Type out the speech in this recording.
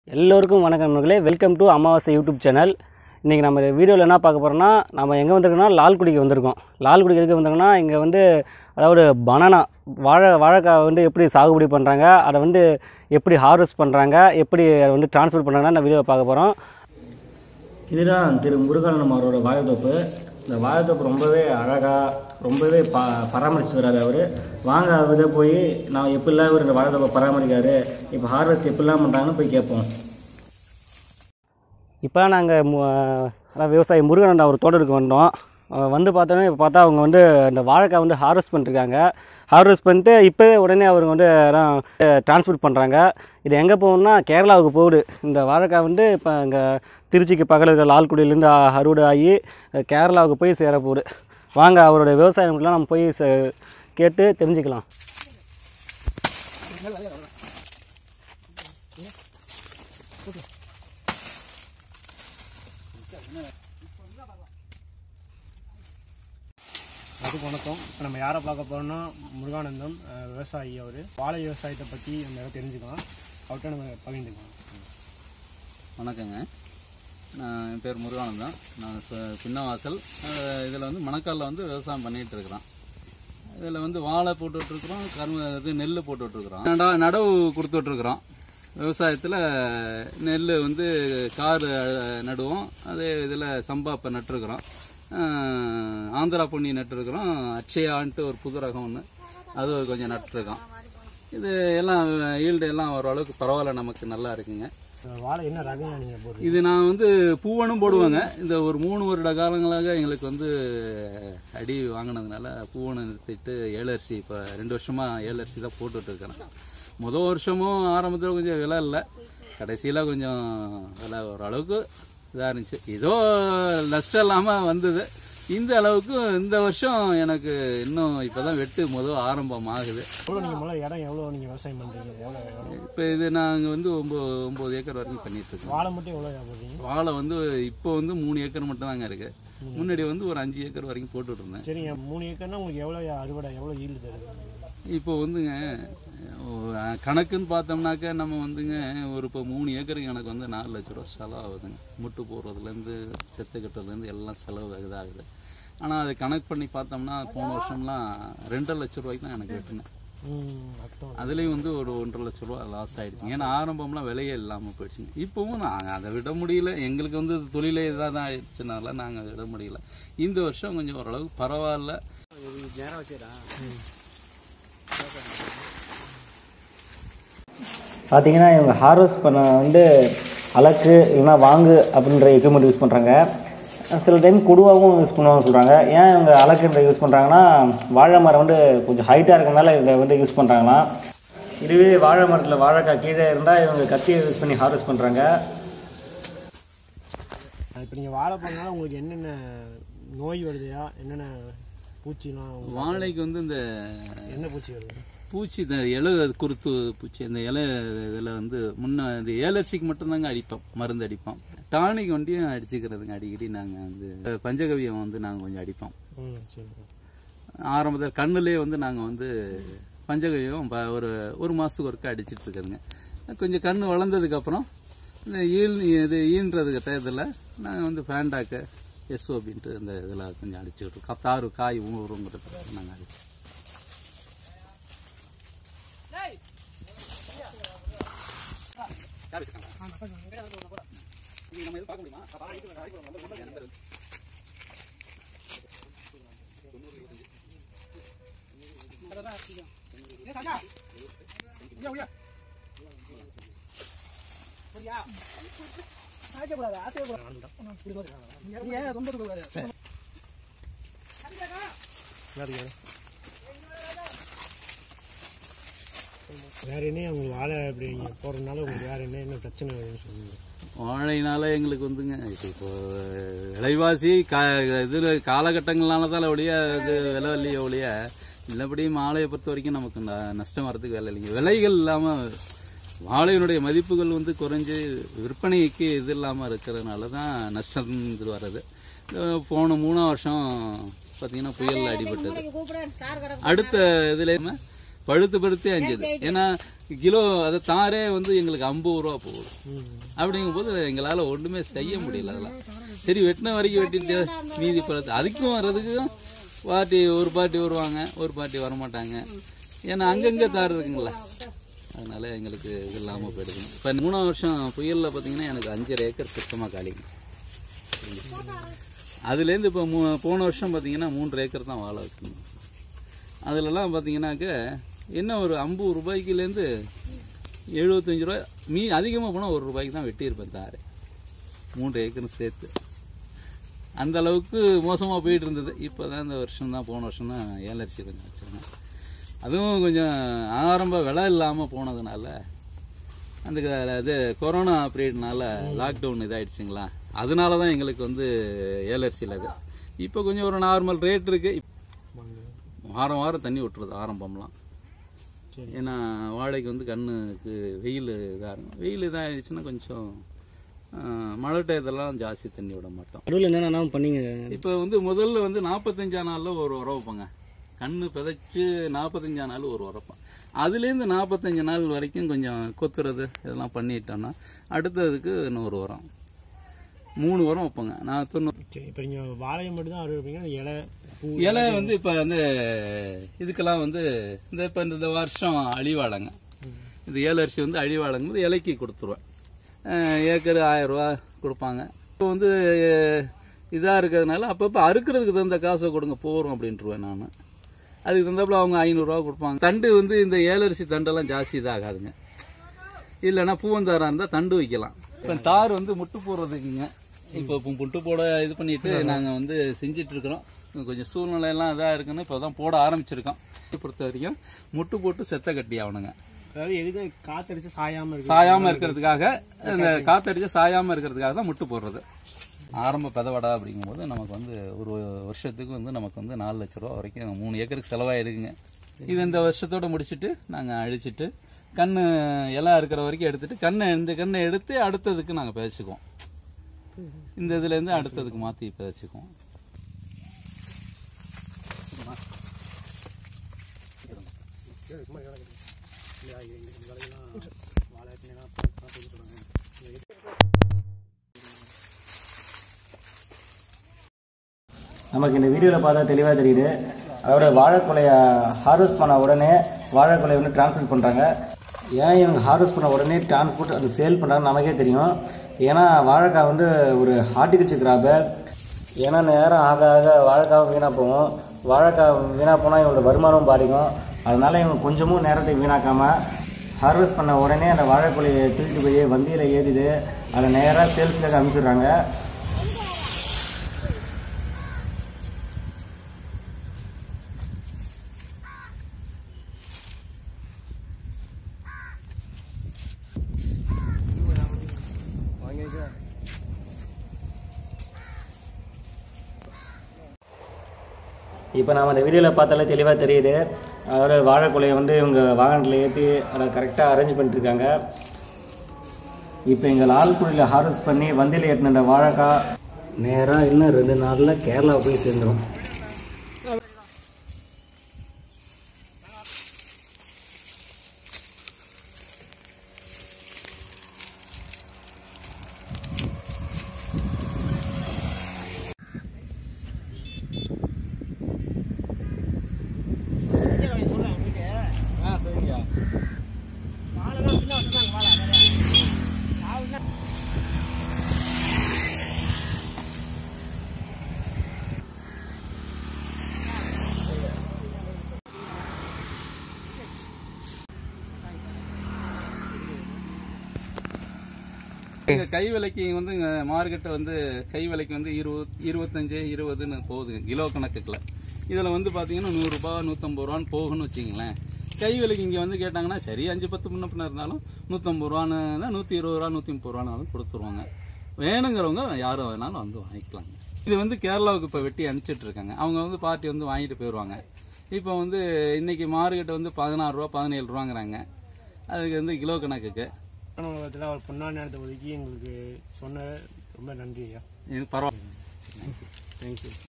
எல்லோருக்கும் வணக்கம் நண்பர்களே welcome to Amavasai YouTube channel இன்றைக்கி நம்ம வீடியோவில் என்ன பார்க்க போகிறோம்னா நம்ம எங்கே வந்திருக்கோம்னா லால்குடிக்கு வந்திருக்கோம் லால்குடிக்கு எதுக்கு வந்திருக்கோம்னா இங்கே வந்து அதாவது பனானா வாழை வாழைக்காய் வந்து எப்படி சாகுபடி பண்ணுறாங்க அதை வந்து எப்படி ஹார்வெஸ்ட் பண்ணுறாங்க எப்படி அதை வந்து டிரான்ஸ்போர்ட் பண்ணுறாங்கன்னா இந்த வீடியோவை பார்க்க போகிறோம் இதுதான் திரு முருகானந்தம் அவரோட வாழைத்தோப்பு இந்த வாழைத்தோப்பு ரொம்பவே அழகாக ரொம்பவே பா பராமரிச்சு வர்றாரு அவர் வாங்க அவர்கிட்ட போய் நான் எப்படிலாம் இவர் இந்த வாழைத்தோப்பை பராமரிக்காரு இப்போ ஹார்வெஸ்ட் எப்படிலாம் பண்ணுறாங்கன்னு போய் கேட்போம் இப்போ நாங்கள் அதான் விவசாயி முருகன் அவர் தோட்டத்துக்கு வந்தோம் அஹ் வந்து பார்த்தோன்னா இப்போ பார்த்தா அவங்க வந்து இந்த வாழைக்காய் வந்து ஹார்வெஸ்ட் பண்ணிருக்காங்க ஹார்வெஸ்ட் பண்ணிட்டு இப்போவே உடனே அவங்க வந்து எல்லாம் டிரான்ஸ்போர்ட் பண்ணுறாங்க இது எங்கே போகணும்னா கேரளாவுக்கு போகுது இந்த வாழைக்காய் வந்து இப்போ இங்கே திருச்சிக்கு பக்கத்தில் இருக்கிற லால்குடியிலேருந்து அறுவடை ஆகி அஹ் கேரளாவுக்கு போய் சேர போகுது வாங்க அவரோட விவசாயம்லாம் நம்ம போய் ச- கேட்டு தெரிஞ்சுக்கலாம் அதுக்கு வணக்கம் இப்போ நம்ம யாரை பார்க்க போகிறோம்னா முருகானந்தம் அஹ், விவசாயி அவர் வாழை விவசாயத்தை பற்றி நம்ம எதாவது தெரிஞ்சுக்கலாம் அவர்கிட்ட நம்ம பகிர்ந்துக்கலாம் வணக்கங்க நான் என் பேர் முருகானந்தம் நான் ச- பின்னவாசல் இதில் வந்து மணக்காலில் வந்து விவசாயம் பண்ணிகிட்டு இருக்கிறோம் இதில் வந்து வாழை போட்டுட்ருக்குறோம் கரும்பு இது நெல் போட்டுட்ருக்குறோம் நட நடவு கொடுத்துட்ருக்குறோம் விவசாயத்தில் நெல் வந்து கார் அஹ், நடுவோம் அதே இதில் சம்பா இப்போ நட்டுருக்குறோம் அஹ், ஆந்திரா பொன்னி நட்டுருக்குறோம் அட்சயான்ட்டு ஒரு புது ரகம் ஒன்று அது கொஞ்சம் நட்டுருக்கோம் இது எல்லாம் ஈல்டு எல்லாம் ஓரளவுக்கு பரவாயில்ல நமக்கு நல்லா இருக்குங்க அஹ், வாழை என்ன ரகம் நீங்கள் போடுறீங்க இது நான் வந்து பூவனும் போடுவேங்க இந்த ஒரு மூணு வருட காலங்களாக எங்களுக்கு வந்து அடி வாங்கினதுனால பூவனை நிறுத்திட்டு ஏழரிசி இப்போ ரெண்டு வருஷமா ஏழரிசி தான் போட்டுட்டு இருக்கிறேன் முதல் வருஷமும் ஆரம்பத்தில் கொஞ்சம் விலை இல்லை கடைசியில் கொஞ்சம் விலை ஓரளவுக்கு இதாக இருந்துச்சு ஏதோ நஷ்டம் இல்லாமல் வந்தது இந்த அளவுக்கு இந்த வருஷம் எனக்கு இன்னும் இப்போ தான் வெட்டு முதல் ஆரம்பம் ஆகுது எவ்வளோ நீங்கள் முதல்ல இடம் எவ்வளோ நீங்கள் விவசாயம் பண்ணுறீங்க எவ்வளோ எவ்வளோ இப்போ இது நாங்கள் வந்து ஒம்பது ஒம்பது ஏக்கர் வரைக்கும் பண்ணிட்டு இருக்கோம் வாழை மட்டும் எவ்வளோ போடுறீங்க வாழை வந்து இப்போ வந்து மூணு ஏக்கர் மட்டும் தாங்க இருக்கு முன்னாடி வந்து ஒரு அஞ்சு ஏக்கர் வரைக்கும் போட்டுட்டு இருந்தேன் சரிங்க மூணு ஏக்கர்னா உங்களுக்கு எவ்வளோ அறுவடை எவ்வளோ ஈல்டு தருது இப்போ வந்துங்க அஹ், கணக்குன்னு பார்த்தோம்னாக்க நம்ம வந்துங்க ஒரு இப்போ மூணு ஏக்கருக்கு எனக்கு வந்து நாலு லட்ச ரூபா செலவு ஆகுதுங்க முட்டு போடுறதுலேருந்து செத்து கட்டுறதுலேருந்து எல்லாம் செலவு இதாகுது ஆனால் அது கணக்கு பண்ணி பார்த்தோம்னா போன வருஷம்லாம் ரெண்டரை லட்ச ரூபாய்க்கு தான் எனக்கு வெட்டினேன் ம் அர்த்தம் அதுலேயும் வந்து ஒரு ஒன்றரை லட்ச ரூபா லாஸ் ஆயிடுச்சு ஏன்னா ஆரம்பம்லாம் விலையே இல்லாமல் போயிடுச்சுங்க இப்போவும் நாங்கள் அதை விட முடியல எங்களுக்கு வந்து தொழிலே இதாக தான் ஆயிடுச்சுனால நாங்கள் அதை விட முடியல இந்த வருஷம் கொஞ்சம் ஓரளவுக்கு பரவாயில்ல நேரம் வச்சுடா பார்த்தீங்கன்னா இவங்க ஹார்வெஸ்ட் பண்ண வந்து அலக்கு இல்லைன்னா வாங்கு அப்படின்ற எக்யூப்மெண்ட் யூஸ் பண்ணுறாங்க சில டைம் கொடுவாவும் யூஸ் பண்ணுவாங்க சொல்கிறாங்க ஏன் இவங்க அலக்குன்ற யூஸ் பண்ணுறாங்கன்னா வாழை மரம் வந்து கொஞ்சம் ஹைட்டாக இருக்கறனால இதை வந்து யூஸ் பண்ணுறாங்களாம் இதுவே வாழை மரத்தில் வாழைக்காய் கீழே இருந்தால் இவங்க கத்தியை யூஸ் பண்ணி ஹார்வெஸ்ட் பண்ணுறாங்க இப்போ நீங்கள் வாழை பண்ணாலும் உங்களுக்கு என்னென்ன நோய் வருதுயா என்னென்ன பூச்சிலாம் உங்களுக்கு- வாழைக்கு வந்து இந்த என்ன பூச்சி வருது பூச்சி இந்த இலை குருத்து பூச்சி இந்த இலை இதில் வந்து முன்ன இந்த ஏலர்சிக்கு மட்டும்தாங்க அடிப்போம் மருந்து அடிப்போம் டானிக் வண்டியும் அடிச்சுக்கிறதுங்க அடிக்கடி நாங்கள் வந்து பஞ்சகவியம் வந்து நாங்கள் கொஞ்சம் அடிப்போம் ம் சரி ஆரம்பத்தில் கண்ணுலேயே வந்து நாங்கள் வந்து பஞ்சகவியம் ப- ஒரு ஒரு மாதத்துக்கு ஒருக்கா அடிச்சிட்டு இருக்குதுங்க கொஞ்சம் கண் வளர்ந்ததுக்கப்புறம் இந்த ஈல் இது ஈன்றதுக்கு டயத்தில் நாங்கள் வந்து ஃபேண்டாக்கு எஸ்ஓபின்ட்டு இந்த இதில் கொஞ்சம் அடிச்சுக்கிட்டு இருக்கோம் தாறு காய் ஊறுங்கிறதுக்காக நாங்கள் அடிச்சு வேற என்ன உங்களுக்கு வாழை இப்படி நீங்கள் போடுறதுனால உங்களுக்கு வேற என்ன என்ன பிரச்சனை வருதுன்னு சொல்லுங்க வாழைனால எங்களுக்கு வந்துங்க இது இப்போ விலைவாசி கா இதில் காலகட்டங்களால தான் ஒழிய இது விலை இல்லையோ ஒழிய இல்லபடி மாலையை பொறுத்த வரைக்கும் நமக்கு ந- நஷ்டம் வர்றதுக்கு வேலை இல்லைங்க விலைகள் இல்லாமல் வாழையினுடைய மதிப்புகள் வந்து குறைஞ்சு விற்பனைக்கு இது இல்லாமல் இருக்கிறதுனால தான் நஷ்டம் இது வர்றது இந்த போன மூணாம் வருஷம் பார்த்தீங்கன்னா புயலில் அடிபட்டது அடுத்த இதுல பழுத்து பழுத்தே அஞ்சுது ஏன்னா கிலோ அதை தாரே வந்து எங்களுக்கு ஐம்பது ரூபா போகுது அப்படிங்கும்போது எங்களால ஒண்ணுமே செய்ய முடியல அதெல்லாம் சரி வெட்டின வரைக்கும் வெட்டிட்டு மீதி பழத்து அதுக்கும் வர்றதுக்கும் பார்ட்டி ஒரு பார்ட்டி வருவாங்க ஒரு பார்ட்டி வரமாட்டாங்க ஏன்னா அங்கங்க தார் இருக்குங்களா அதனால எங்களுக்கு இது இல்லாம போயிடுது இப்ப மூணாவது வருஷம் புயல்ல பாத்தீங்கன்னா எனக்கு அஞ்சரை ஏக்கர் சுத்தமா காலிங்க அதுலேருந்து இப்போ மூ போன வருஷம் பார்த்தீங்கன்னா மூன்று ஏக்கர் தான் வாழை வைக்கணும் அதுலலாம் பார்த்தீங்கன்னாக்க என்ன ஒரு ஐம்பது ரூபாய்க்குலேருந்து எழுபத்தஞ்சு ரூபாய் மீ அதிகமாக போனால் ஒரு ரூபாய்க்கு தான் வெட்டியிருப்பேன் தாரு மூன்று ஏக்கரும் சேர்த்து அந்த அளவுக்கு மோசமாக போயிட்டு இருந்தது இப்போ தான் இந்த வருஷம் தான் போன வருஷம் தான் ஏலரிசி கொஞ்சம் வச்சிருந்தேன் அதுவும் கொஞ்சம் ஆரம்ப விலை இல்லாமல் போனதுனால அந்த க- இது கொரோனா பீரியட்னால லாக்டவுன் இதாயிடுச்சுங்களா அதனால தான் எங்களுக்கு வந்து ஏலரிசியில் அது இப்போ கொஞ்சம் ஒரு நார்மல் ரேட் இருக்கு வாரம் வாரம் தண்ணி விட்டுறது ஆரம்பம்லாம் சரி. ஏன்னா வாழைக்கு வந்து கண்ணுக்கு வெயில் இதாக இருக்கும் வெயில் இதாகிடுச்சுன்னா கொஞ்சம் ஆ, மழை டயத்தெல்லாம் ஜாஸ்தி தண்ணி விட மாட்டோம் நடுவில் என்னென்ன பண்ணீங்க இப்போ வந்து முதல்ல வந்து நாற்பத்தஞ்சா நாள்ல ஒரு உரம் வைப்பாங்க கண்ணு பிதைச்சு நாற்பத்தஞ்சா நாள் ஒரு உரப்போம் அதுலேருந்து நாற்பத்தஞ்சு நாள் வரைக்கும் கொஞ்சம் கொத்துறது இதெல்லாம் பண்ணிட்டோம்னா அடுத்ததுக்கு இன்னொரு உரம் மூணு உரம் வைப்போங்க நான் தொண்ணூறு சரி இப்போ நீங்கள் வாழையை மட்டும் தான் அறுவடைப்பீங்க அந்த இலை பூ இலை வந்து இப்போ வந்து இதுக்கெல்லாம் வந்து இந்த இப்போ இந்த வருஷம் அழிவாளங்க இது ஏலரிசி வந்து அழிவாளங்க போது இலைக்கு கொடுத்துருவேன் அஹ் ஏக்கர் ஆயிரம் ரூபா கொடுப்பாங்க இப்போ வந்து இதாக இருக்கிறதுனால அப்பப்போ அறுக்கிறதுக்கு தகுந்த காசை கொடுங்க போகிறோம் அப்படின்ட்டுருவேன் நான் அதுக்கு தகுந்தாப்புல அவங்க ஐநூறுரூவா கொடுப்பாங்க தண்டு வந்து இந்த ஏலரிசி தண்டெல்லாம் ஜாஸ்தி இதாகாதுங்க இல்லைன்னா பூவந்தாரா இருந்தால் தண்டு வைக்கலாம் இப்போ தார் வந்து முட்டு போடுறதுக்குங்க இப்போ இப்போ முட்டு போட இது பண்ணிட்டு நாங்கள் வந்து செஞ்சிட்டு இருக்கிறோம் கொஞ்சம் சூழ்நிலை எல்லாம் இதாக இருக்குன்னு இப்போ தான் போட ஆரம்பிச்சிருக்கோம் பொறுத்த வரைக்கும் முட்டு போட்டு செத்த கட்டி ஆகணுங்க அதாவது எதுக்கு காத்தடிச்சு சாயாமல் இருக்கு சாயாம இருக்கிறதுக்காக இந்த காத்தடிச்சு சாயாம இருக்கிறதுக்காக தான் முட்டு போடுறது ஆரம்ப பெதவடா அப்படிங்கும்போது நமக்கு வந்து ஒரு வருஷத்துக்கு வந்து நமக்கு வந்து நாலு லட்ச ரூபா வரைக்கும் மூணு ஏக்கருக்கு செலவாயிடுங்க இது இந்த வருஷத்தோட முடிச்சிட்டு நாங்க அழிச்சிட்டு கண்ணு எல்லாம் இருக்கிற வரைக்கும் எடுத்துட்டு கண்ணை இந்த கண்ணை எடுத்து அடுத்ததுக்கு நாங்க பிதைச்சுக்குவோம் இந்த இதுல இருந்து அடுத்ததுக்கு மாத்தி பிதைச்சுக்குவோம் நமக்கு இந்த வீடியோவில் பார்த்தா தெளிவாக தெரியுது அதோட வாழைக்குலையை ஹார்வெஸ்ட் பண்ண உடனே வாழைக்குலையை வந்து டிரான்ஸ்போர்ட் பண்ணுறாங்க ஏன் இவங்க ஹார்வெஸ்ட் பண்ண உடனே டிரான்ஸ்போர்ட் அது சேல் பண்ணுறாங்கன்னு நமக்கே தெரியும் ஏன்னா வாழைக்காய் வந்து ஒரு ஹார்டிகல்ச்சர் கிராப்பு ஏன்னா நேரம் ஆக ஆக வாழைக்காய் வீணாக போகும் வாழைக்காய் வீணாக போனால் இவங்களோட வருமானம் பாதிக்கும் அதனால இவங்க கொஞ்சமும் நேரத்தை வீணாக்காமல் ஹார்வெஸ்ட் பண்ண உடனே அந்த வாழைக்குலையை தூக்கிட்டு போய் வண்டியில் ஏறிது அதை நேராக சேல்ஸுக்காக அனுப்பிச்சிடுறாங்க இப்போ நாம் அந்த வீடியோவில் பார்த்தாலே தெளிவாக தெரியுது அதோட வாழைக்குலையை வந்து இவங்க வாகனத்தில் ஏற்றி அதை கரெக்டாக அரேஞ்ச் பண்ணிட்டுருக்காங்க இப்போ எங்கள் லால்குடியில் ஹார்வெஸ்ட் பண்ணி வண்டியில் ஏற்றின அந்த வாழைக்காய் நேராக இன்னும் ரெண்டு நாளில் கேரளா போய் சேர்ந்துடும் இங்க கை விலைக்கு வந்து மார்க்கெட்டை வந்து கை விலைக்கு வந்து இருபது இருபத்தஞ்சு இருபதுன்னு போகுதுங்க கிலோ கணக்குல இதுல வந்து பாத்தீங்கன்னா நூறு ரூபாய் நூத்தம்பது ரூபான்னு போகும்னு வச்சுங்களேன் கை விலைக்கு இங்க வந்து கேட்டாங்கன்னா சரி அஞ்சு பத்து முன்ன பின்ன இருந்தாலும் நூத்தம்பது ரூபான்னு தான் நூத்தி இருபது ரூபா நூத்தி முப்பது ரூபானாலும் கொடுத்துருவாங்க வேணுங்கிறவங்க யாரும் வேணாலும் வந்து வாங்கிக்கலாங்க இது வந்து கேரளாவுக்கு இப்போ வெட்டி அனுப்பிச்சிட்டு இருக்காங்க அவங்க வந்து பார்ட்டி வந்து வாங்கிட்டு போயிடுவாங்க இப்போ வந்து இன்னைக்கு மார்க்கெட் வந்து பதினாறு ரூபா பதினேழு ரூபாங்கிறாங்க அதுக்கு வந்து கிலோ கணக்குக்கு உலகத்தில் ஒரு பொண்ணான நேரத்தை ஒதுக்கி எங்களுக்கு சொன்ன ரொம்ப நன்றி ஐயா இது பரவாயில்ல தேங்க்யூ